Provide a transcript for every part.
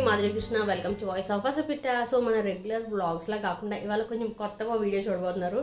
Madhuri Krishna welcome to voice of అసపిట్ట so మన regular వ్లాగ్స్లా కాకుండా ఇవాళ కొంచెం కొత్తగా వీడియో చూడబోతున్నారు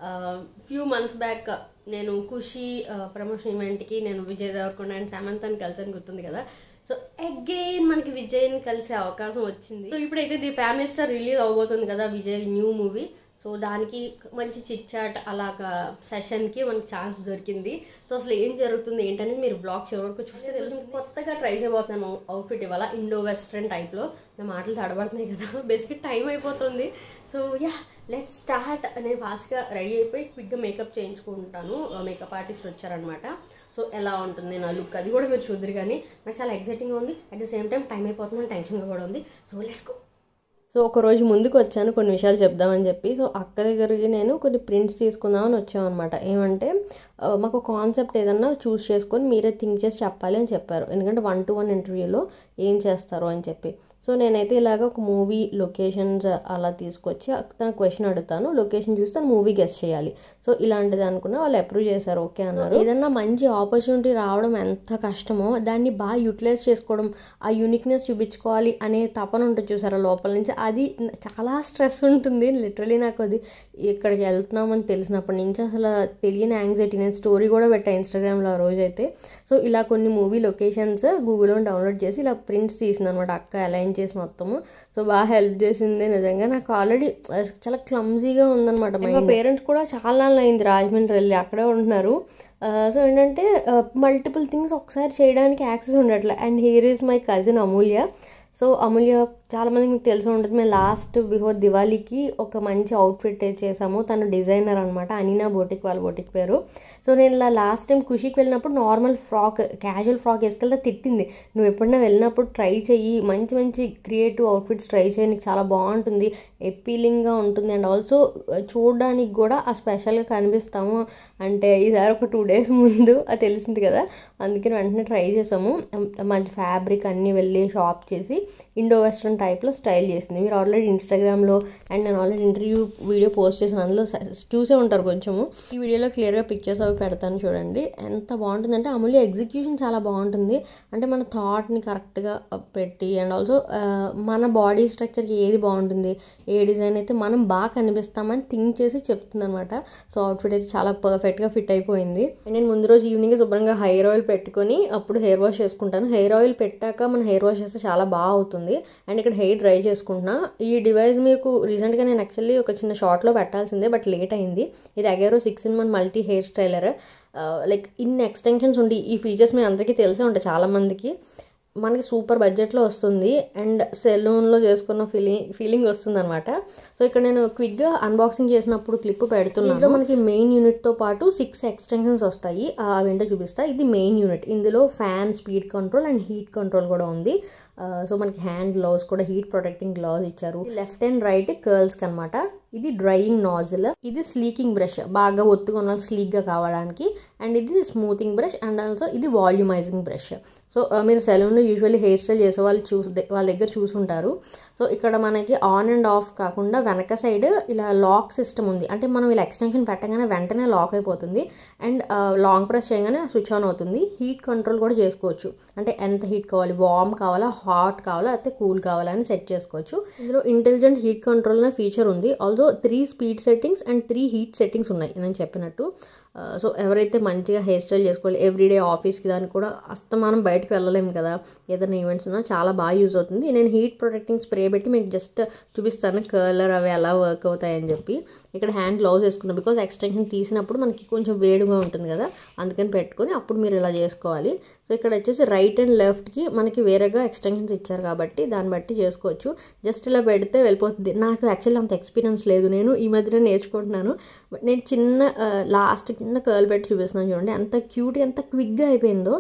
ఫ్యూ మంత్స్ బ్యాక్ నేను ఖుషి ప్రమోషన్ ఈవెంట్కి నేను విజయ్ దేవరకొండ అండ్ సమంతని కలిసాను గుర్తుంది కదా సో అగైన్ మనకి విజయ్ని కలిసే అవకాశం వచ్చింది సో ఇప్పుడైతే ది ఫ్యామిలీ స్టార్ రిలీజ్ అవబోతుంది కదా విజయ్ న్యూ మూవీ సో దానికి మంచి చిట్ చాట్ అలాగా సెషన్కి మనకి ఛాన్స్ దొరికింది సో అసలు ఏం జరుగుతుంది ఏంటనేది మీరు బ్లాగ్ చివరికి చూస్తే తెలుస్తుంది కొత్తగా ట్రై చేయబోతున్నాను అవుట్ఫిట్ ఇవాళ ఇండో వెస్ట్రన్ టైప్లో నా మాటలు తడబడుతున్నాయి కదా బేసిక్ టైం అయిపోతుంది సో యా లెట్ స్టార్ట్ నేను ఫాస్ట్గా రెడీ అయిపోయి క్విక్గా మేకప్ చేయించుకుంటాను మేకప్ ఆర్టిస్ట్ వచ్చారనమాట సో ఎలా ఉంటుంది నా లుక్ అది కూడా మీరు చూద్దరు కానీ నాకు చాలా ఎక్సైటింగ్గా ఉంది at the same time time అయిపోతుంది టెన్షన్గా కూడా ఉంది సో లెట్స్ గో సో ఒక రోజు ముందుకు వచ్చాను కొన్ని విషయాలు చెప్దామని చెప్పి సో అక్క దగ్గరికి నేను కొన్ని ప్రింట్స్ తీసుకుందామని వచ్చామన్నమాట ఏమంటే ఆ, మాకు కాన్సెప్ట్ ఏదన్నా చూస్ చేసుకొని మీరే థింక్ చేసి చెప్పాలి అని చెప్పారు ఎందుకంటే వన్ టు వన్ ఇంటర్వ్యూలో ఏం చేస్తారు అని చెప్పి సో నేనైతే ఇలాగ ఒక మూవీ లొకేషన్స్ అలా తీసుకొచ్చి తన క్వశ్చన్ అడుగుతాను లొకేషన్ చూసి తను మూవీ గెస్ట్ చేయాలి సో ఇలాంటిది అనుకున్నా వాళ్ళు అప్రూవ్ చేశారు ఓకే అన్నారు ఏదన్నా మంచి ఆపర్చునిటీ రావడం ఎంత కష్టమో దాన్ని బాగా యూటిలైజ్ చేసుకోవడం ఆ యూనిక్నెస్ చూపించుకోవాలి అనే తపన ఉంటుంది చూసారా లోపల నుంచి అది చాలా స్ట్రెస్ ఉంటుంది లిటరలీ నాకు అది ఇక్కడికి వెళ్తున్నామని తెలిసినప్పటి నుంచి అసలు తెలియని యాంగ్జైటీ నేను స్టోరీ కూడా పెట్టాను ఇన్స్టాగ్రామ్లో ఆ రోజైతే సో ఇలా కొన్ని మూవీ లొకేషన్స్ గూగుల్లో డౌన్లోడ్ చేసి ఇలా ప్రింట్స్ తీసింది అనమాట అక్క అలైన్ చేసి మొత్తము సో బాగా హెల్ప్ చేసింది నిజంగా నాకు ఆల్రెడీ చాలా క్లమ్జీగా ఉందన్నమాట మా పేరెంట్స్ కూడా చాలా నాళ్ళు అయింది రాజమండ్రి వెళ్ళి అక్కడే ఉంటున్నారు సో ఏంటంటే మల్టిపుల్ థింగ్స్ ఒకసారి చేయడానికి యాక్సెస్ ఉండట్లే and here is my cousin Amulya so Amulya చాలా మందికి మీకు తెలిసి ఉంటుంది మేము లాస్ట్ బిఫోర్ దివాళీకి ఒక మంచి అవుట్ఫిట్ చేసాము తను డిజైనర్ అనమాట అనినా బోటిక్ వాళ్ళ బోటిక్ పేరు సో నేను ఇలా లాస్ట్ టైం ఖుషికి వెళ్ళినప్పుడు నార్మల్ ఫ్రాక్ క్యాజువల్ ఫ్రాక్ వేసుకెళ్తే తిట్టింది నువ్వు ఎప్పుడైనా వెళ్ళినప్పుడు ట్రై చెయ్యి మంచి మంచి క్రియేటివ్ అవుట్ఫిట్స్ ట్రై చేయి నీకు చాలా బాగుంటుంది ఎప్పీలింగ్గా ఉంటుంది అండ్ ఆల్సో చూడడానికి కూడా ఆ స్పెషల్గా కనిపిస్తాము అంటే ఈసారి ఒక టూ డేస్ ముందు అది తెలిసింది కదా అందుకని వెంటనే ట్రై చేసాము మంచి ఫ్యాబ్రిక్ అన్నీ వెళ్ళి షాప్ చేసి ఇండో వెస్ట్రన్ టైప్లో స్టైల్ చేసింది మీరు ఆల్రెడీ ఇన్స్టాగ్రామ్లో అండ్ నేను ఆల్రెడీ ఇంటర్వ్యూ వీడియో పోస్ట్ చేసిన అందులో స- చూసే ఉంటారు కొంచెము ఈ వీడియోలో క్లియర్గా పిక్చర్స్ అవి పెడతాను చూడండి ఎంత బాగుంటుందంటే అమూల్య ఎగ్జిక్యూషన్ చాలా బాగుంటుంది అంటే మన థాట్ని కరెక్ట్గా పెట్టి అండ్ ఆల్సో మన బాడీ స్ట్రక్చర్కి ఏది బాగుంటుంది ఏ డిజైన్ అయితే మనం బాగా కనిపిస్తామని థింక్ చేసి చెప్తుంది అనమాట సో అవుట్ఫిట్ అయితే చాలా పర్ఫెక్ట్గా ఫిట్ అయిపోయింది అండ్ నేను ముందు రోజు ఈవినింగ్ శుభ్రంగా హెయిర్ ఆయిల్ పెట్టుకొని అప్పుడు హెయిర్ వాష్ చేసుకుంటాను హెయిర్ ఆయిల్ పెట్టాక మన హెయిర్ వాష్ చేస్తే చాలా బాగా అవుతుంది అండ్ ఇక్కడ హెయిర్ డ్రై చేసుకుంటున్నా ఈ డివైస్ మీకు రీసెంట్గా నేను యాక్చువల్లీ ఒక చిన్న షార్ట్లో పెట్టాల్సిందే బట్ లేట్ అయింది ఇది Agaro six in one multi hair styler like in extensions ఉండి ఈ ఫీచర్స్ మీ అందరికీ తెలిసే ఉంటాయి చాలామందికి మనకి సూపర్ బడ్జెట్లో వస్తుంది అండ్ సెలూన్లో చేసుకున్న ఫీలింగ్ ఫీలింగ్ వస్తుంది అనమాట సో ఇక్కడ నేను క్విక్గా అన్బాక్సింగ్ చేసినప్పుడు క్లిప్ పెడుతున్నాను ఇందులో మనకి మెయిన్ యూనిట్తో పాటు సిక్స్ ఎక్స్టెన్షన్స్ వస్తాయి ఆ, అవేంటో చూపిస్తా ఇది మెయిన్ యూనిట్ ఇందులో fan speed control and heat control కూడా ఉంది ఆ, సో మనకి హ్యాండ్ గ్లౌస్ కూడా హీట్ ప్రొటెక్టింగ్ గ్లౌస్ ఇచ్చారు లెఫ్ట్ అండ్ రైట్ కర్ల్స్కి అనమాట ఇది డ్రైయింగ్ నాజిల్ ఇది స్లీకింగ్ బ్రష్ బాగా ఒత్తుగా ఉన్న స్లీక్గా కావడానికి అండ్ ఇది స్మూతింగ్ బ్రష్ అండ్ ఆల్సో ఇది వాల్యూమైజింగ్ బ్రష్ సో ఆ, మీరు సెలూన్లో యూజువల్లీ హెయిర్ స్టైల్ చేసే వాళ్ళు చూసి వాళ్ళ దగ్గర చూసుంటారు సో ఇక్కడ మనకి ఆన్ అండ్ ఆఫ్ కాకుండా వెనక సైడ్ ఇలా లాక్ సిస్టమ్ ఉంది అంటే మనం ఇలా ఎక్స్టెన్షన్ పెట్టగానే వెంటనే లాక్ అయిపోతుంది అండ్ లాంగ్ ప్రెస్ చేయగానే స్విచ్ ఆన్ అవుతుంది హీట్ కంట్రోల్ కూడా చేసుకోవచ్చు అంటే ఎంత హీట్ కావాలి వార్మ్ కావాలా హాట్ కావాలా లేకపోతే కూల్ కావాలా అని సెట్ చేసుకోవచ్చు ఇందులో ఇంటెలిజెంట్ హీట్ కంట్రోల్ అనే ఫీచర్ ఉంది also three speed settings and three heat settings ఉన్నాయి నేను చెప్పినట్టు సో ఎవరైతే మంచిగా హెయిర్ స్టైల్ చేసుకోవాలి ఎవ్రీడే ఆఫీస్కి దానికి కూడా అస్తమానం బయటకు వెళ్ళలేము కదా ఏదైనా ఈవెంట్స్ ఉన్నా చాలా బాగా యూజ్ అవుతుంది నేను హీట్ ప్రొటెక్టింగ్ స్ప్రే పెట్టి మీకు జస్ట్ చూపిస్తాను కలర్ అవి ఎలా వర్క్ అవుతాయని చెప్పి ఇక్కడ హ్యాండ్ గ్లౌజ్ వేసుకున్నాను బికాజ్ ఎక్స్టెన్షన్ తీసినప్పుడు మనకి కొంచెం వేడిగా ఉంటుంది కదా అందుకని పెట్టుకొని అప్పుడు మీరు ఇలా చేసుకోవాలి సో ఇక్కడ వచ్చేసి రైట్ అండ్ లెఫ్ట్కి మనకి వేరేగా ఎక్స్టెన్షన్స్ ఇచ్చారు కాబట్టి దాన్ని బట్టి చేసుకోవచ్చు జస్ట్ ఇలా పెడితే వెళ్ళిపోతుంది నాకు యాక్చువల్లీ అంత ఎక్స్పీరియన్స్ లేదు నేను ఈ మధ్యన నేర్చుకుంటున్నాను బట్ నేను చిన్న లాస్ట్ కింద కర్ల్ పెట్టి చూపిస్తున్నాను చూడండి ఎంత క్యూట్ ఎంత క్విక్గా అయిపోయిందో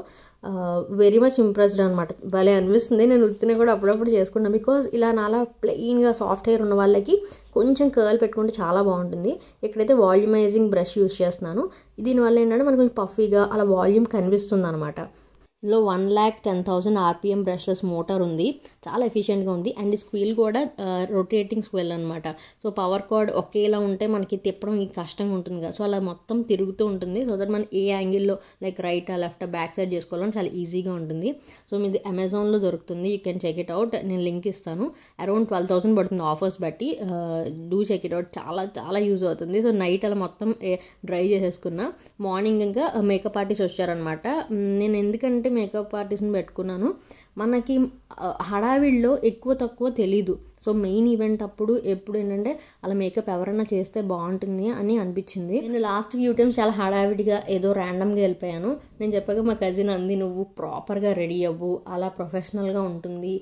వెరీ మచ్ ఇంప్రెస్డ్ అనమాట భలే అనిపిస్తుంది నేను ఉత్తిని కూడా అప్పుడప్పుడు చేసుకున్నాను బికాజ్ ఇలా నాలా ప్లెయిన్గా సాఫ్ట్ హెయిర్ ఉన్న వాళ్ళకి కొంచెం కర్ల్ పెట్టుకుంటే చాలా బాగుంటుంది ఇక్కడైతే వాల్యూమైజింగ్ బ్రష్ యూస్ చేస్తున్నాను దీనివల్ల ఏంటంటే మనకు కొంచెం పఫీగా అలా వాల్యూమ్ కనిపిస్తుంది అనమాట ఇందులో one lakh ten thousand RPM brushless motor ఉంది చాలా ఎఫిషియెంట్గా ఉంది అండ్ స్క్వీల్ కూడా రొటేటింగ్ స్క్వెల్ అనమాట సో పవర్ కార్డ్ ఒకేలా ఉంటే మనకి తిప్పడం ఈ కష్టంగా ఉంటుంది కదా సో అలా మొత్తం తిరుగుతూ ఉంటుంది సో దట్ మనం ఏ యాంగిల్లో like right left back side చేసుకోవాలని చాలా ఈజీగా ఉంటుంది సో మీది అమెజాన్లో దొరుకుతుంది you can check it out నేను లింక్ ఇస్తాను అరౌండ్ ట్వెల్వ్ థౌసండ్ పడుతుంది ఆఫర్స్ బట్టి డూ చెక్ ఇట్ అవుట్ చాలా చాలా యూజ్ అవుతుంది సో నైట్ అలా మొత్తం డ్రై చేసేసుకున్నా మార్నింగ్ ఇంకా మేకప్ ఆర్టిస్ట్ వచ్చారనమాట నేను ఎందుకంటే మేకప్ ఆర్టిస్ట్ని పెట్టుకున్నాను మనకి హడావిడిలో ఎక్కువ తక్కువ తెలీదు సో మెయిన్ ఈవెంట్ అప్పుడు ఎప్పుడు ఏంటంటే అలా మేకప్ ఎవరైనా చేస్తే బాగుంటుంది అని అనిపించింది నేను లాస్ట్ ఫ్యూ టైమ్స్ చాలా హడావిడిగా ఏదో ర్యాండమ్గా వెళ్ళిపోయాను నేను చెప్పాక మా కజిన్ అంది నువ్వు ప్రాపర్గా రెడీ అవ్వు అలా ప్రొఫెషనల్గా ఉంటుంది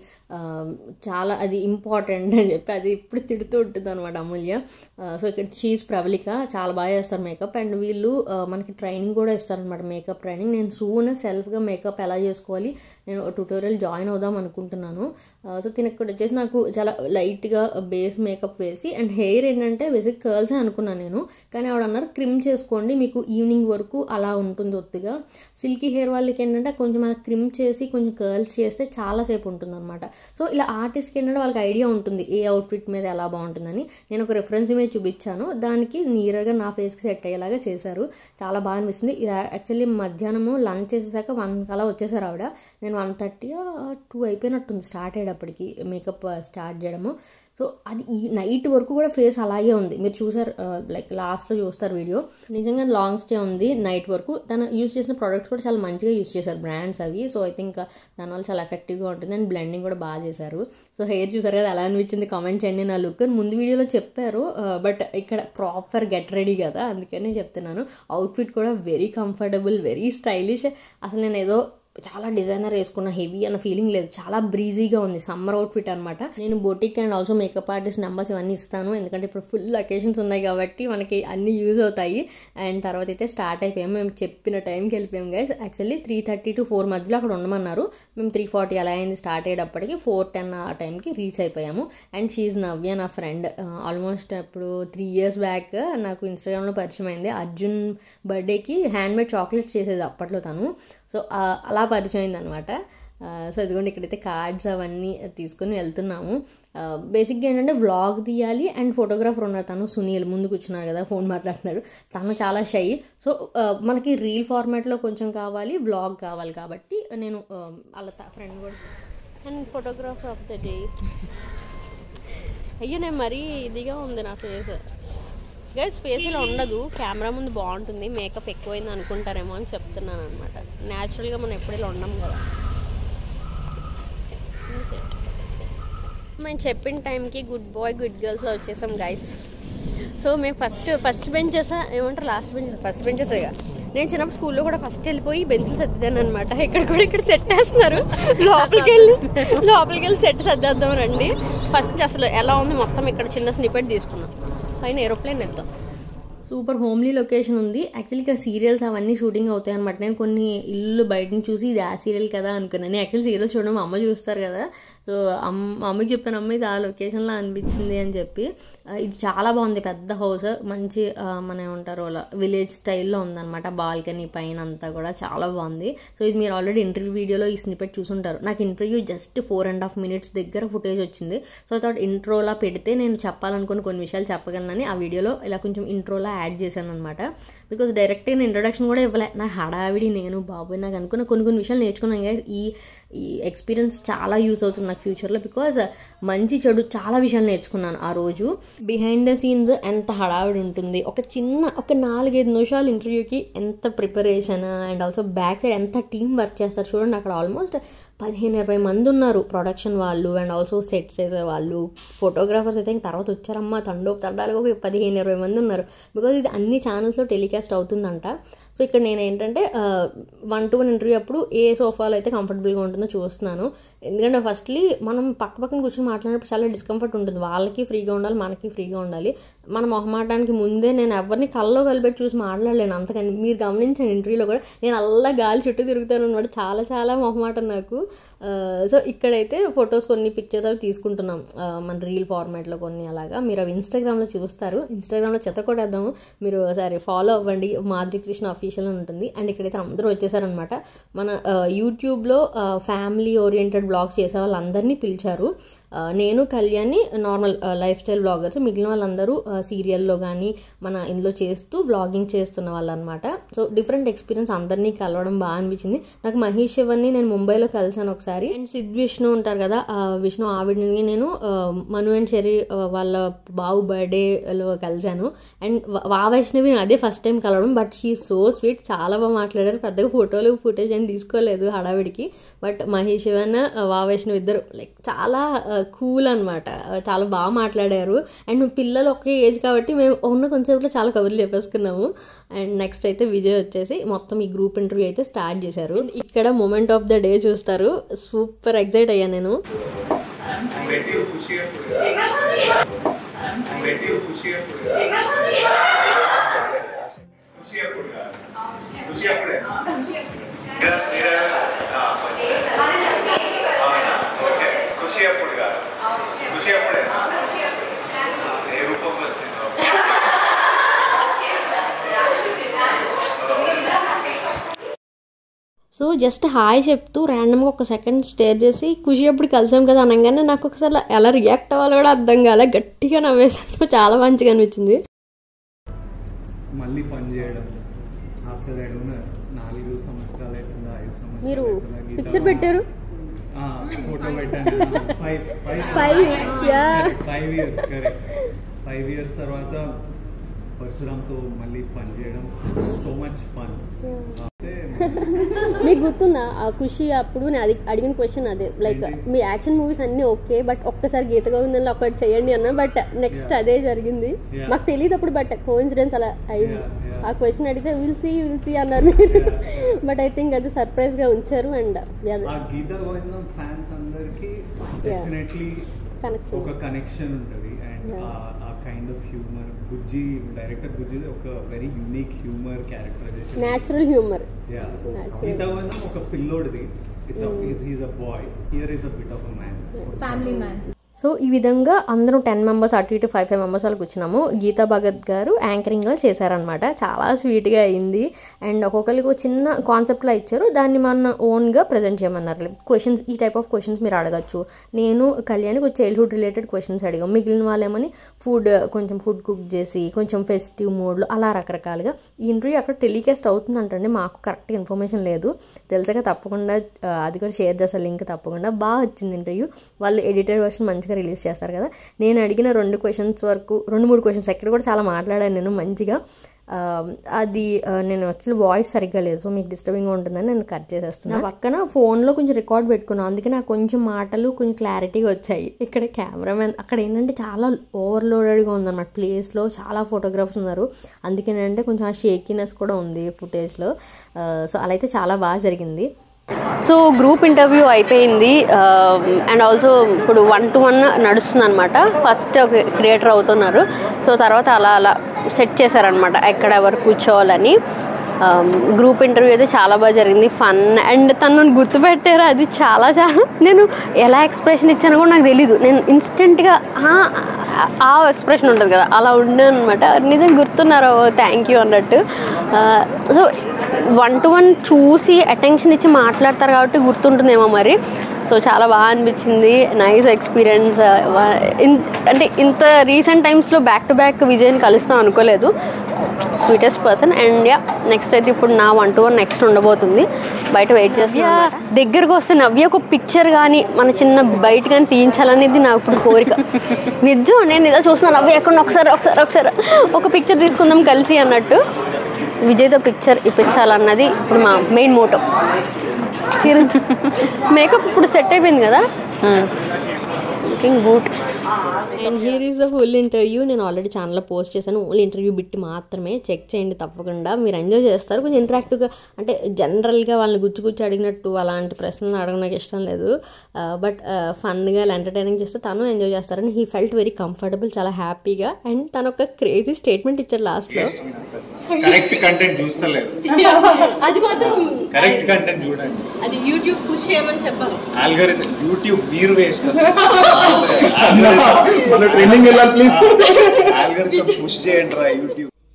చాలా అది ఇంపార్టెంట్ అని చెప్పి అది ఇప్పుడు తిడుతూ ఉంటుంది అనమాట అమూల్య సో ఇక్కడ షీజ్ ప్రవళిక చాలా బాగా చేస్తారు మేకప్ అండ్ వీళ్ళు మనకి ట్రైనింగ్ కూడా ఇస్తారనమాట మేకప్ ట్రైనింగ్ నేను సూన్ సెల్ఫ్గా మేకప్ ఎలా చేసుకోవాలి నేను ట్యూటోరియల్ జాయిన్ అవుదాం అనుకుంటున్నాను సో తిన ఇక్కడ వచ్చేసి నాకు చాలా లైట్గా బేస్ మేకప్ వేసి అండ్ హెయిర్ ఏంటంటే బేసిక్ కర్ల్స్ అనుకున్నాను నేను కానీ ఆవిడ అన్నారు క్రిమ్ చేసుకోండి మీకు ఈవినింగ్ వరకు అలా ఉంటుంది ఒత్తిగా సిల్కీ హెయిర్ వాళ్ళకి ఏంటంటే కొంచెం అలా క్రిమ్ చేసి కొంచెం కర్ల్స్ చేస్తే చాలాసేపు ఉంటుంది అనమాట సో ఇలా ఆర్టిస్ట్కి ఏంటంటే వాళ్ళకి ఐడియా ఉంటుంది ఏ అవుట్ఫిట్ మీద ఎలా బాగుంటుందని నేను ఒక రెఫరెన్స్ ఇమేజ్ చూపించాను దానికి నీరగా నా ఫేస్కి సెట్ అయ్యేలాగా చేశారు చాలా బాగా అనిపిస్తుంది యాక్చువల్లీ మధ్యాహ్నము లంచ్ చేసేసాక వన్ కలా వచ్చేసారు ఆవిడ నేను వన్ థర్టీ టూ అయిపోయినట్టుంది స్టార్ట్ అయ్యేటప్పటికి మేకప్ స్టార్ట్ చేయడము సో అది ఈ నైట్ వరకు కూడా ఫేస్ అలాగే ఉంది మీరు చూసారు లైక్ లాస్ట్లో చూస్తారు వీడియో నిజంగా లాంగ్ స్టే ఉంది నైట్ వరకు తను యూస్ చేసిన ప్రోడక్ట్స్ కూడా చాలా మంచిగా యూస్ చేశారు బ్రాండ్స్ అవి సో ఐ థింక్ దానివల్ల చాలా ఎఫెక్టివ్గా ఉంటుంది అండ్ బ్లెండింగ్ కూడా బాగా చేశారు సో హెయిర్ చూసారు కదా ఎలా అనిపించింది కామెంట్ చేయండి నా లుక్ ముందు వీడియోలో చెప్పారు బట్ ఇక్కడ ప్రాపర్ గెట్ రెడీ కదా అందుకనే చెప్తున్నాను అవుట్ఫిట్ కూడా వెరీ కంఫర్టబుల్ వెరీ స్టైలిష్ అసలు నేను ఏదో చాలా డిజైనర్ వేసుకున్న హెవీ అన్న ఫీలింగ్ లేదు చాలా బ్రీజీగా ఉంది సమ్మర్ అవుట్ఫిట్ అనమాట నేను boutique and also makeup artist numbers ఇవన్నీ ఇస్తాను ఎందుకంటే ఇప్పుడు ఫుల్ అకేషన్స్ ఉన్నాయి కాబట్టి మనకి అన్ని యూజ్ అవుతాయి అండ్ తర్వాత అయితే స్టార్ట్ అయిపోయాము మేము చెప్పిన టైంకి వెళ్ళిపోయాం guys actually three thirty to four మధ్యలో అక్కడ ఉండమన్నారు మేము త్రీ ఫార్టీ అలా అయింది స్టార్ట్ అయ్యేటప్పటికి ఫోర్ టెన్ ఆ టైంకి రీచ్ అయిపోయాము అండ్ షీఈ్ నవ్య నా ఫ్రెండ్ ఆల్మోస్ట్ అప్పుడు త్రీ ఇయర్స్ బ్యాక్ నాకు ఇన్స్టాగ్రామ్లో పరిచయం అయింది అర్జున్ బర్త్డేకి హ్యాండ్మేడ్ చాక్లెట్స్ చేసేది అప్పట్లో తను సో అలా పరిచయం అయింది అనమాట సో ఇదిగోండి ఇక్కడైతే కార్డ్స్ అవన్నీ తీసుకొని వెళ్తున్నాము బేసిక్గా ఏంటంటే వ్లాగ్ తీయాలి అండ్ ఫోటోగ్రాఫర్ ఉన్నారు తను సునీల్ ముందు కూర్చున్నారు కదా ఫోన్ మాట్లాడుతున్నాడు తను చాలా షై సో మనకి రీల్ ఫార్మాట్లో కొంచెం కావాలి వ్లాగ్ కావాలి కాబట్టి నేను వాళ్ళ ఫ్రెండ్ కూడా and photographer of the day అయ్యో నేను మరీ ఇదిగా ఉంది నా ఫేస్ గైస్ ఫేస్ ఇలా ఉండదు కెమెరా ముందు బాగుంటుంది మేకప్ ఎక్కువైంది అనుకుంటారేమో అని చెప్తున్నాను అనమాట న్యాచురల్గా మనం ఎప్పుడు ఇలా ఉండం కదా మేము చెప్పిన టైంకి గుడ్ బాయ్ గుడ్ గర్ల్స్లో వచ్చేసాం గైస్ సో మేము ఫస్ట్ ఫస్ట్ బెంచెస్ ఏమంటారు లాస్ట్ బెంచెస్ ఫస్ట్ బెంచెస్ ఇక నేను చిన్నప్పుడు స్కూల్లో కూడా ఫస్ట్ వెళ్ళిపోయి బెంచ్లు సర్దిదాను అనమాట ఇక్కడ కూడా ఇక్కడ సెట్ వేస్తున్నారు లోపలికి వెళ్ళి లోపలికి వెళ్ళి సెట్ సర్దేద్దాం రండి ఫస్ట్ అసలు ఎలా ఉంది మొత్తం ఇక్కడ చిన్న స్నిపెట్ తీసుకున్నాం పైన ఏరోప్లేన్ వెళ్తాం సూపర్ హోమ్లీ లొకేషన్ ఉంది యాక్చువల్లీ ఇక్కడ సీరియల్స్ అవన్నీ షూటింగ్ అవుతాయి అనమాట నేను కొన్ని ఇల్లు బయటని చూసి ఇది ఆ సీరియల్ కదా అనుకున్నాను యాక్చువల్ సీరియల్స్ చూడడం మా అమ్మ చూస్తారు కదా సో అమ్మ మా అమ్మకి చెప్పాను అమ్మ ఇది ఆ లొకేషన్లో అనిపించింది అని చెప్పి ఇది చాలా బాగుంది పెద్ద హౌస్ మంచి మన ఏమంటారు అలా విలేజ్ స్టైల్లో ఉందన్నమాట బాల్కనీ పైన అంతా కూడా చాలా బాగుంది సో ఇది మీరు ఆల్రెడీ ఇంటర్వ్యూ వీడియోలో ఈ స్నిపెట్ చూసుంటారు నాకు interview just four and half minutes దగ్గర ఫుటేజ్ వచ్చింది సో తర్వాత ఇంట్రోలా పెడితే నేను చెప్పాలనుకున్న కొన్ని విషయాలు చెప్పగలనని ఆ వీడియోలో ఇలా కొంచెం ఇంట్రోలా యాడ్ చేశాను అనమాట బికాజ్ డైరెక్ట్ నేను ఇంట్రొడక్షన్ కూడా ఇవ్వలే నా హడావిడి నేను బాబోయ్ నాకు అనుకున్న కొన్ని కొన్ని విషయాలు నేర్చుకున్నాను ఈ ఈ ఎక్స్పీరియన్స్ చాలా యూస్ అవుతుంది నాకు ఫ్యూచర్లో బికాజ్ మంచి చెడు చాలా విషయాలు నేర్చుకున్నాను ఆ రోజు బిహైండ్ ద సీన్స్ ఎంత హడావిడి ఉంటుంది ఒక చిన్న ఒక నాలుగైదు నిమిషాలు ఇంటర్వ్యూకి ఎంత preparation and also back side ఎంత టీం వర్క్ చేస్తారు చూడండి అక్కడ ఆల్మోస్ట్ పదిహేను ఇరవై మంది ఉన్నారు ప్రొడక్షన్ వాళ్ళు అండ్ ఆల్సో సెట్స్ వేసే వాళ్ళు ఫోటోగ్రాఫర్స్ అయితే ఇంక తర్వాత వచ్చారమ్మా తండో తండాలుగా ఒక పదిహేను ఇరవై మంది ఉన్నారు బికాజ్ ఇది అన్ని ఛానల్స్లో టెలికాస్ట్ అవుతుందంట సో ఇక్కడ నేను ఏంటంటే వన్ టు వన్ ఇంటర్వ్యూ అప్పుడు ఏ సోఫాలో అయితే కంఫర్టబుల్గా ఉంటుందో చూస్తున్నాను ఎందుకంటే ఫస్ట్లీ మనం పక్క పక్కన కూర్చొని మాట్లాడినప్పుడు చాలా డిస్కంఫర్ట్ ఉంటుంది వాళ్ళకి ఫ్రీగా ఉండాలి మనకి ఫ్రీగా ఉండాలి మన మొహమాటానికి ముందే నేను ఎవరిని కల్లో కలిపెట్టి చూసి మాట్లాడలేను అంతకని మీరు గమనించండి ఇంటర్వ్యూలో కూడా నేను అల్లా గాలి చుట్టూ తిరుగుతాను అనమాట చాలా చాలా మొహమాటం నాకు సో ఇక్కడైతే ఫొటోస్ కొన్ని పిక్చర్స్ అవి తీసుకుంటున్నాం మన రీల్ ఫార్మాట్లో కొన్ని అలాగా మీరు అవి ఇన్స్టాగ్రామ్లో చూస్తారు ఇన్స్టాగ్రామ్లో చెత్త కొట్టేద్దాము మీరు సరే ఫాలో అవ్వండి మాధురి కృష్ణ అఫీషియల్ అఫీషియల్ అని ఉంటుంది అండ్ ఇక్కడైతే అందరూ వచ్చేసారనమాట మన ఆ, యూట్యూబ్లో ఆ, ఫ్యామిలీ ఓరియంటెడ్ బ్లాగ్స్ చేసే వాళ్ళందరినీ పిలిచారు ఆ, నేను కళ్యాణి నార్మల్ ఆ, లైఫ్ స్టైల్ బ్లాగర్స్ మిగిలిన వాళ్ళందరూ ఆ, సీరియల్లో కానీ మన ఇందులో చేస్తూ వ్లాగింగ్ చేస్తున్న వాళ్ళు అనమాట సో డిఫరెంట్ ఎక్స్పీరియన్స్ అందరినీ కలవడం బాగా అనిపించింది నాకు మహేష్ శివన్ని నేను ముంబైలో కలిసాను ఒకసారి అండ్ సిద్ విష్ణు ఉంటారు కదా ఆ విష్ణు ఆవిడని నేను ఆ, మను అండ్ చెరి ఆ, వాళ్ళ బావు బర్త్డేలో కలిశాను అండ్ వా- వా వైష్ణవి నేను అదే ఫస్ట్ టైం కలవడం బట్ షీ సో స్వీట్ చాలా బాగా మాట్లాడారు పెద్దగా ఫోటోలు ఫుటేజ్ ఏం తీసుకోలేదు హడావిడికి బట్ మహేష్ శివన్ ఆ, వా వైష్ణవి ఇద్దరు లైక్ చాలా కూల్ అనమాట చాలా బాగా మాట్లాడారు అండ్ పిల్లలు ఒకే ఏజ్ కాబట్టి మేము ఉన్న కొంచెంలో చాలా కబుర్లు చెప్పేసుకున్నాము అండ్ నెక్స్ట్ అయితే విజయ్ వచ్చేసి మొత్తం ఈ గ్రూప్ ఇంటర్వ్యూ అయితే స్టార్ట్ చేశారు ఇక్కడ మూమెంట్ ఆఫ్ ద డే చూస్తారు సూపర్ ఎక్సైట్ అయ్యాను నేను बेटी को खुशी है बेटी को खुशी है खुशी है खुशी है मेरा मेरा हाँ, అవునా? ఓకే ఖుషి అప్పుడు కాదు ఖుషి అప్పుడే ఏ రూపంలో వచ్చిందో సో జస్ట్ హాయ్ చెప్తూ ర్యాండమ్గా ఒక సెకండ్ స్టేర్ చేసి ఖుషి అప్పుడు కలిసాం కదా అనగానే నాకు ఒకసారి ఎలా రియాక్ట్ అవ్వాలో కూడా అర్థం కాలే గట్టిగా నవ్వేసాను చాలా మంచిగా అనిపించింది మళ్ళీ పని చేయడం ఆఫ్టర్ ఐ డోంట్ నాలుగు సంవత్సరాలు అవుతుందా ఐదు సంవత్సరాలు మీరు అవుతుందా, గీతా పిక్చర్ పెట్టారు ఫోటో పెట్టాను five Five, yeah. Five years correct five years తర్వాత పరశురామ్తో మళ్ళీ పని చేయడం సో మచ్ ఫన్ అంటే మీకు గుర్తుందా ఆ ఖుషి అప్పుడు నేను అది అడిగిన క్వశ్చన్ అదే లైక్ ఏంటి? మీ యాక్షన్ మూవీస్ అన్ని ఓకే బట్ ఒక్కసారి గీత గోవిందంలో ఒకటి చేయండి అన్న బట్ నెక్స్ట్ Yeah. అదే జరిగింది Yeah. మాకు తెలియదు అప్పుడు బట్ కోఇన్సిడెన్స్ అలా అయింది Yeah, yeah. ఆ క్వశ్చన్ అడిగితే విల్ సీ విల్ సీ అన్నారు Yeah. బట్ ఐ థింక్ అది సర్ప్రైజ్ గా ఉంచారు అండ్ ఆ గీతా గోవిందం ఫ్యాన్స్ అందరికి డెఫినెట్లీ కనెక్షన్ ఒక కనెక్షన్ ఉంటుంది అండ్ Yeah. ఆ kind of humour Bujji director Bujji ఒక very unique humour characterisation natural humour Yeah. Natural. Geetha Govindam ఒక పిల్లోడిది it's he's a boy here is a bit of a man family man so ఈ విధంగా అందరూ ten members అటు ఇటు ఫైవ్ ఫైవ్ మెంబర్స్ వాళ్ళకి వచ్చినాము గీతా భగత్ గారు యాంకరింగ్లో చేశారనమాట చాలా స్వీట్గా అయింది అండ్ ఒక్కొక్కరికి ఒక చిన్న కాన్సెప్ట్లో ఇచ్చారు దాన్ని మన ఓన్గా ప్రజెంట్ చేయమన్నారు క్వశ్చన్స్ ఈ టైప్ ఆఫ్ క్వశ్చన్స్ మీరు అడగచ్చు నేను కళ్యాణ్కి ఒక చైల్డ్హుడ్ రిలేటెడ్ క్వశ్చన్స్ అడిగాం మిగిలిన వాళ్ళేమని ఫుడ్ కొంచెం ఫుడ్ కుక్ చేసి కొంచెం ఫెస్టివ్ మోడ్లో అలా రకరకాలుగా ఈ ఇంటర్వ్యూ అక్కడ టెలికాస్ట్ అవుతుందంటండి మాకు కరెక్ట్ ఇన్ఫర్మేషన్ లేదు తెలిసాక తప్పకుండా ఆ, అది కూడా షేర్ చేస్తారు లింక్ తప్పకుండా బాగా వచ్చింది ఇంటర్వ్యూ వాళ్ళు ఎడిటెడ్ వర్షన్ మంచిగా రిలీజ్ చేస్తారు కదా నేను అడిగిన రెండు క్వశ్చన్స్ వరకు రెండు మూడు క్వశ్చన్స్ ఎక్కడ కూడా చాలా మాట్లాడాను నేను మంచిగా ఆ, అది ఆ, నేను యాక్చువల్లీ వాయిస్ సరిగ్గా లేదు సో మీకు డిస్టర్బింగ్గా ఉంటుందని నేను కట్ చేసేస్తున్నాను నా పక్కన ఫోన్లో కొంచెం రికార్డ్ పెట్టుకున్నాను అందుకే నాకు కొంచెం మాటలు కొంచెం క్లారిటీగా వచ్చాయి ఇక్కడ కెమెరామెన్ అక్కడ ఏంటంటే చాలా ఓవర్లోడెడ్గా ఉందన్నమాట ప్లేస్లో చాలా ఫోటోగ్రాఫర్స్ ఉన్నారు అందుకేనంటే కొంచెం ఆ షేకినెస్ కూడా ఉంది ఫుటేజ్లో సో అలా అయితే చాలా బాగా జరిగింది సో గ్రూప్ ఇంటర్వ్యూ అయిపోయింది అండ్ ఆల్సో ఇప్పుడు వన్ టు వన్ నడుస్తుంది అనమాట ఫస్ట్ ఒక క్రియేటర్ అవుతున్నారు సో తర్వాత అలా అలా సెట్ చేశారనమాట ఎక్కడ ఎవరు కూర్చోవాలని గ్రూప్ ఇంటర్వ్యూ అయితే చాలా బాగా జరిగింది ఫన్ అండ్ తను నన్ను గుర్తుపెట్టారు అది చాలా చాలా నేను ఎలా ఎక్స్ప్రెషన్ ఇచ్చానో కూడా నాకు తెలీదు నేను ఇన్స్టెంట్గా ఆ ఎక్స్ప్రెషన్ ఉంటుంది కదా అలా ఉండాను అనమాట నిజం గుర్తున్నారు థ్యాంక్ యూ అన్నట్టు సో వన్ టు వన్ చూసి అటెన్షన్ ఇచ్చి మాట్లాడతారు కాబట్టి గుర్తుంటుందేమో మరి సో చాలా బాగా అనిపించింది నైస్ ఎక్స్పీరియన్స్ అంటే ఇంత రీసెంట్ టైమ్స్లో బ్యాక్ టు బ్యాక్ విజయ్ని కలుస్తాం అనుకోలేదు sweetest person and yeah next అయితే ఇప్పుడు నా వన్ టు వన్ నెక్స్ట్ ఉండబోతుంది బయట వెయిట్ చేస్తున్నా దగ్గరకు వస్తే నవ్య ఒక పిక్చర్ కానీ మన చిన్న బయట కానీ తీయించాలనేది నా ఇప్పుడు కోరిక నిజం నేను ఇదో చూస్తున్నాను నవ్య ఎక్కడ ఒకసారి ఒకసారి ఒకసారి ఒక పిక్చర్ తీసుకుందాం కలిసి అన్నట్టు విజయ్తో పిక్చర్ ఇప్పించాలన్నది ఇప్పుడు మా మెయిన్ మోటో మేకప్ ఇప్పుడు సెట్ అయిపోయింది కదా looking good and here is the full interview నేను ఆల్రెడీ ఛానల్లో పోస్ట్ చేశాను ఓన్లీ ఇంటర్వ్యూ బిట్ మాత్రమే చెక్ చేయండి తప్పకుండా మీరు ఎంజాయ్ చేస్తారు కొంచెం ఇంటరాక్టివ్గా అంటే జనరల్గా వాళ్ళని గుచ్చి గుచ్చి అడిగినట్టు అలాంటి ప్రశ్నలు అడగడం నాకు ఇష్టం లేదు బట్ ఫన్గా ఎంటర్టైనింగ్ చేస్తే తను ఎంజాయ్ చేస్తారని హీ ఫెల్ట్ వెరీ కంఫర్టబుల్ చాలా హ్యాపీగా అండ్ తను ఒక క్రేజీ స్టేట్మెంట్ ఇచ్చారు లాస్ట్లో కరెక్ట్ కంటెంట్ చూస్తలేదు అది మాత్రం కరెక్ట్ కంటెంట్ చూడండి అది యూట్యూబ్ పుష్ చేయమని చెప్పాలి ఆల్గరిథం యూట్యూబ్ మీరు వేస్ట్ ట్రైనింగ్ వెళ్ళాలి ప్లీజ్ ఆల్గరిథం పుష్ చేయండి రా యూట్యూబ్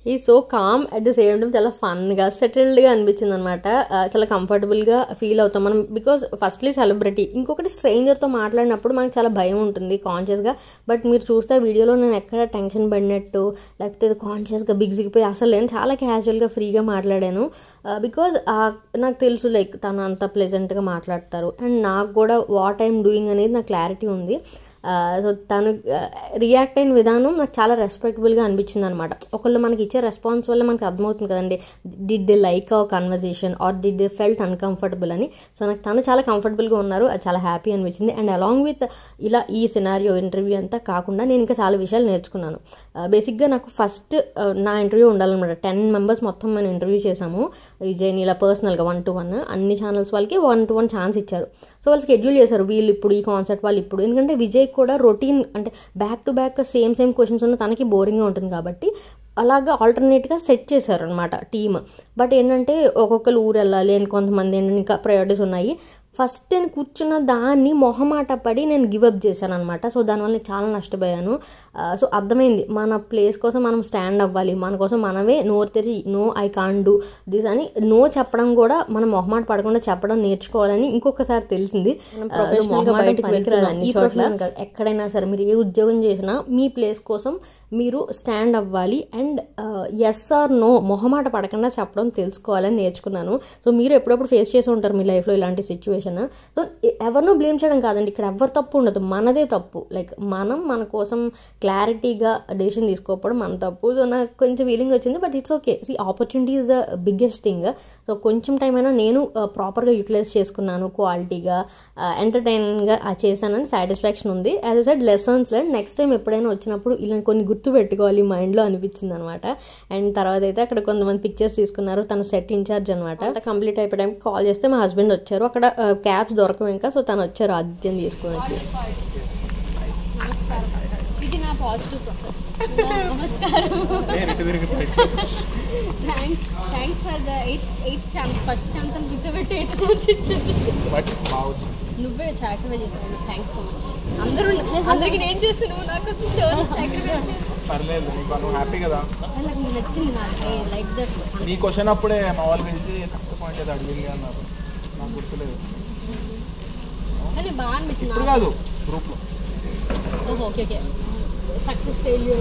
ఈ so calm at the same time చాలా ఫన్గా సెటిల్డ్గా అనిపించింది అనమాట చాలా కంఫర్టబుల్గా ఫీల్ అవుతాం మనం బికాస్ ఫస్ట్లీ సెలబ్రిటీ ఇంకొకటి స్ట్రేంజర్తో మాట్లాడినప్పుడు మనకు చాలా భయం ఉంటుంది కాన్షియస్గా బట్ మీరు చూస్తే ఆ వీడియోలో నేను ఎక్కడ టెన్షన్ పడినట్టు లేకపోతే కాన్షియస్గా బిగ్జిగిపోయి అసలు నేను చాలా క్యాజువల్గా ఫ్రీగా మాట్లాడాను బికాజ్ నాకు తెలుసు లైక్ తను అంత ప్లెజెంట్గా మాట్లాడతారు అండ్ నాకు కూడా వాట్ ఐమ్ డూయింగ్ అనేది నాకు క్లారిటీ ఉంది సో తను రియాక్ట్ అయిన విధానం నాకు చాలా రెస్పెక్టబుల్గా అనిపించింది అనమాట ఒకళ్ళు మనకి ఇచ్చే రెస్పాన్స్ వల్ల మనకి అర్థమవుతుంది కదండి did they like our conversation or did they felt uncomfortable అని సో నాకు తను చాలా కంఫర్టబుల్గా ఉన్నారు అది చాలా హ్యాపీ అనిపించింది అండ్ అలాంగ్ విత్ ఇలా ఈ సినారియో ఇంటర్వ్యూ అంతా కాకుండా నేను ఇంకా చాలా విషయాలు నేర్చుకున్నాను బేసిక్గా నాకు ఫస్ట్ నా ఇంటర్వ్యూ ఉండాలన్నమాట టెన్ మెంబర్స్ మొత్తం మనం ఇంటర్వ్యూ చేసాము విజయ్ని ఇలా పర్సనల్గా వన్ టు వన్ అన్ని ఛానల్స్ వాళ్ళకి వన్ టు వన్ ఛాన్స్ ఇచ్చారు సో వాళ్ళు షెడ్యూల్ చేశారు వీళ్ళు ఇప్పుడు ఈ కాన్సెప్ట్ వాళ్ళు ఇప్పుడు ఎందుకంటే విజయ్ కూడా రొటీన్ అంటే back to back same same questions ఉన్న తనకి బోరింగ్గా ఉంటుంది కాబట్టి అలాగా ఆల్టర్నేట్గా సెట్ చేశారు అనమాట టీమ్ బట్ ఏంటంటే ఒక్కొక్కరు ఊరు వెళ్ళాలి అని కొంతమంది ఏంటంటే ఇంకా ప్రయారిటీస్ ఉన్నాయి ఫస్ట్ నేను కూర్చున్న దాన్ని మొహమాట పడి నేను గివప్ చేశాను అనమాట సో దానివల్ల నేను చాలా నష్టపోయాను సో అర్థమైంది మన ప్లేస్ కోసం మనం స్టాండ్ అవ్వాలి మన కోసం మనమే నోరు తెరిచి no I can do this అని నో చెప్పడం కూడా మనం మొహమాట పడకుండా చెప్పడం నేర్చుకోవాలని ఇంకొకసారి తెలిసింది ప్రొఫెషనల్గా బయటకు వెళ్తున్నాను ఈ ప్రొఫెషనల్ కాదు ఎక్కడైనా సరే మీరు ఏ ఉద్యోగం చేసినా మీ ప్లేస్ కోసం మీరు స్టాండ్ అవ్వాలి అండ్ ఎస్ ఆర్ నో మొహమాట పడకుండా చెప్పడం తెలుసుకోవాలని నేర్చుకున్నాను సో మీరు ఎప్పుడప్పుడు ఫేస్ చేసి ఉంటారు మీ లైఫ్లో ఇలాంటి సిచ్యువేషన్ సో ఎవరినో బ్లేమ్ చేయడం కాదండి ఇక్కడ ఎవరి తప్పు ఉండదు మనదే తప్పు లైక్ మనం మన కోసం క్లారిటీగా డెసిషన్ తీసుకోకపోవడం మన తప్పు సో నాకు కొంచెం ఫీలింగ్ వచ్చింది but it's okay see opportunity is the biggest thing so కొంచెం టైం అయినా నేను ప్రాపర్గా యూటిలైజ్ చేసుకున్నాను క్వాలిటీగా ఎంటర్టైనింగ్గా చేశానని సాటిస్ఫాక్షన్ ఉంది as a said lessons learnt next time ఎప్పుడైనా వచ్చినప్పుడు ఇలా కొన్ని గుర్తు పెట్టుకోవాలి మైండ్లో అనిపించింది అనమాట అండ్ తర్వాత అయితే అక్కడ కొంతమంది పిక్చర్స్ తీసుకున్నారు తన సెట్ ఇన్ఛార్జ్ అనమాట కంప్లీట్ అయిపోయడానికి కాల్ చేస్తే మా హస్బెండ్ వచ్చారు అక్కడ క్యాబ్స్ దొరకవు ఇంకా సో తను వచ్చారు ఆదిత్యం తీసుకొని వచ్చి ఇది నా పాజిటివ్ నమస్కారం thanks thanks for the eight eight chance first chance అని కూర్చోబెట్టి ఎయిట్ ఛాన్స్ ఇచ్చింది బట్ బావచ్చు నువ్వే సాక్రిఫైస్ చేసావు థ్యాంక్స్ సో మచ్ అందరూ అందరికి నేను చేస్తే నువ్వు నాకు సాక్రిఫైస్ పర్లేదు నీకు నువ్వు హ్యాపీ కదా నాకు నచ్చింది నాకు లైక్ దట్ నీ క్వశ్చన్ అప్పుడే మా వాళ్ళు పిలిచి కరెక్ట్ పాయింట్ ఏదో అడిగింది అన్నారు నాకు గుర్తులేదు కానీ బాగా అనిపించింది ఇప్పుడు నాకు. కాదు గ్రూప్లో ఓహో okay okay success failure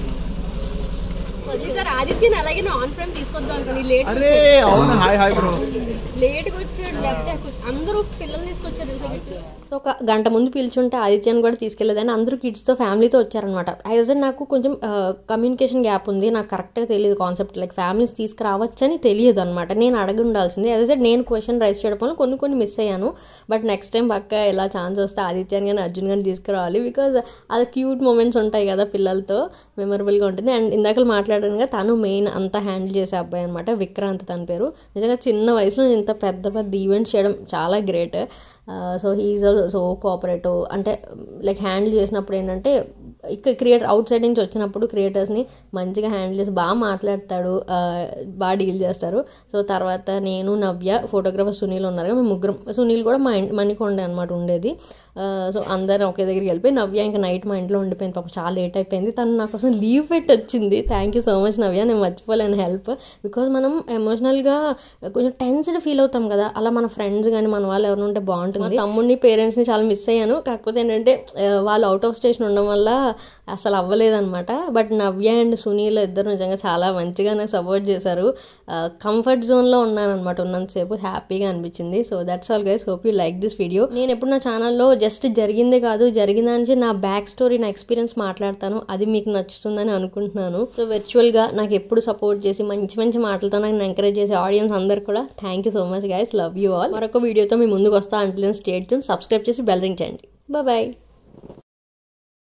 so అది సార్ ఆదిత్యని అలాగే నా ఆన్ ఫ్రేమ్ తీసుకొద్దాం అనుకోండి లేట్ అరే అవును హాయ్ హాయ్ బ్రో లేట్గా వచ్చాడు లేకపోతే అందరూ పిల్లలు తీసుకొచ్చారు తెలుసా గిట్టు సో ఒక గంట ముందు పిలిచుంటే ఆదిత్యాన్ని కూడా తీసుకెళ్ళేదని అందరూ కిడ్స్తో ఫ్యామిలీతో వచ్చారనమాట యాజ్ నాకు కొంచెం కమ్యూనికేషన్ గ్యాప్ ఉంది నాకు కరెక్ట్గా తెలియదు కాన్సెప్ట్ లైక్ ఫ్యామిలీస్ తీసుకురావచ్చని తెలియదు అనమాట నేను అడగి ఉండాల్సింది యాజ్ నేను క్వశ్చన్ రైస్ చేయడం వల్ల కొన్ని కొన్ని మిస్ అయ్యాను బట్ నెక్స్ట్ టైం పక్క ఎలా ఛాన్స్ వస్తే ఆదిత్యాన్ని కానీ అర్జున్ కానీ తీసుకురావాలి బికాజ్ అది క్యూట్ మూమెంట్స్ ఉంటాయి కదా పిల్లలతో మెమరబుల్గా ఉంటుంది అండ్ ఇందాక మాట్లాడానుగా తను మెయిన్ అంతా హ్యాండిల్ చేసే అబ్బాయి అనమాట విక్రాంత్ తన పేరు నిజంగా చిన్న వయసులో ఇంత పెద్ద పెద్ద ఈవెంట్స్ చేయడం చాలా great so he's so cooperative అంటే లైక్ హ్యాండిల్ చేసినప్పుడు ఏంటంటే ఇక్కడ క్రియేటర్ అవుట్ సైడ్ నుంచి వచ్చినప్పుడు క్రియేటర్స్ని మంచిగా హ్యాండిల్ చేసి బాగా మాట్లాడతాడు ఆ, బాగా డీల్ చేస్తారు సో తర్వాత నేను నవ్య ఫోటోగ్రాఫర్ సునీల్ ఉన్నారు కదా, మేము ముగ్గురం సునీల్ కూడా మా ఇంటి మణికొండ అనమాట ఉండేది ఆ, సో అందరం ఒకే దగ్గరికి వెళ్ళిపోయి నవ్య ఇంకా నైట్ మా ఇంట్లో ఉండిపోయింది పాపం చాలా లేట్ అయిపోయింది తను నా కోసం లీవ్ పెట్టి వచ్చింది thank you so much Navya నేను మర్చిపోలేను హెల్ప్ బికాజ్ మనం ఎమోషనల్గా కొంచెం టెన్స్డ్ ఫీల్ అవుతాం కదా అలా మన ఫ్రెండ్స్ కానీ మన వాళ్ళు ఎవరైనా ఉంటే బాగుంటుంది మా తమ్ముడిని పేరెంట్స్ని చాలా మిస్ అయ్యాను కాకపోతే ఏంటంటే ఆ, వాళ్ళు అవుట్ ఆఫ్ స్టేషన్ ఉండడం వల్ల అసలు అవ్వలేదన్నమాట బట్ నవ్య అండ్ సునీల్ ఇద్దరు నిజంగా చాలా మంచిగా నాకు సపోర్ట్ చేశారు కంఫర్ట్ జోన్లో ఉన్నాను అనమాట ఉన్నంతసేపు హ్యాపీగా అనిపించింది so that's all guys hope you like this video నేను ఎప్పుడు నా ఛానల్లో జస్ట్ జరిగిందే కాదు జరిగిన నుంచి నా బ్యాక్ స్టోరీ నా ఎక్స్పీరియన్స్ మాట్లాడతాను అది మీకు నచ్చుతుందని అనుకుంటున్నాను సో వర్చువల్గా నాకు ఎప్పుడు సపోర్ట్ చేసి మంచి మంచి మాటలతో నాకు ఎంకరేజ్ చేసే ఆడియన్స్ అందరు కూడా thank you so much guys love you all మరొక వీడియోతో మీ ముందుకు వస్తా అంటే స్టేట్ సబ్స్క్రైబ్ చేసి బెల్ రింగ్ చేయండి బాయ్